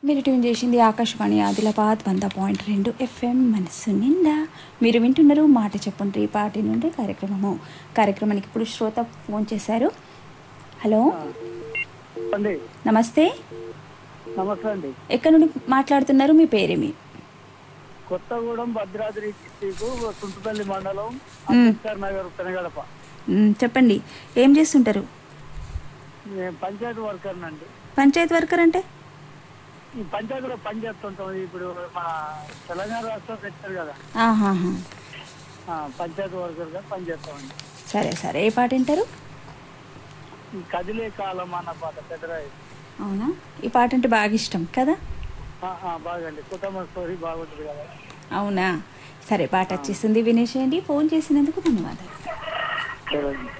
మీరు ట్యూన్ చేసింది ఆకాశవాణి ఆదిలాబాద్ వంద పాయింట్ రెండు ఎఫ్ఎం మనసు నిండా మీరు వింటున్నారు మాట చెప్పండి పార్టీ నుండి కార్యక్రమము కార్యక్రమానికి ఇప్పుడు శ్రోత ఫోన్ చేశారు హలో అండి నమస్తే నమస్తే అండి ఎక్కడి నుండి మాట్లాడుతున్నారు మీ పేరేమి కొత్తగూడెం భద్రాద్రి డిస్టిక్ కుంటుపల్లి మండలం మ్. అంబేద్కర్ నగర్ పెనగడప మ్, చెప్పండి ఏం చేస్తుంటారు నేను పంచాయతీ వర్కర్ అండి పంచాయత్ వర్కర్ అంటే ఈ పంచాయతీలో పని చేస్తుంటాం ఇప్పుడు మన తెలంగాణ రాష్ట్రం పెట్టారు కదా ఆహాహా ఆ, పంచాయతీ వర్కర్ గా పని చేస్తామండి సరే సరే ఏ పాట వింటారు ఈ కదిలే కాలం అన్న పాట పెద్దరాయి అవునా ఈ పాట అంటే బాగా ఇష్టం కదా ఆ, ఆ, బాగండి కుటుంబ స్టోరీ బాగుంటుంది కదా అవునా సరే పాట వచ్చేసింది వినేసేయండి ఫోన్ చేసినందుకు ధన్యవాదాలు సరే అండి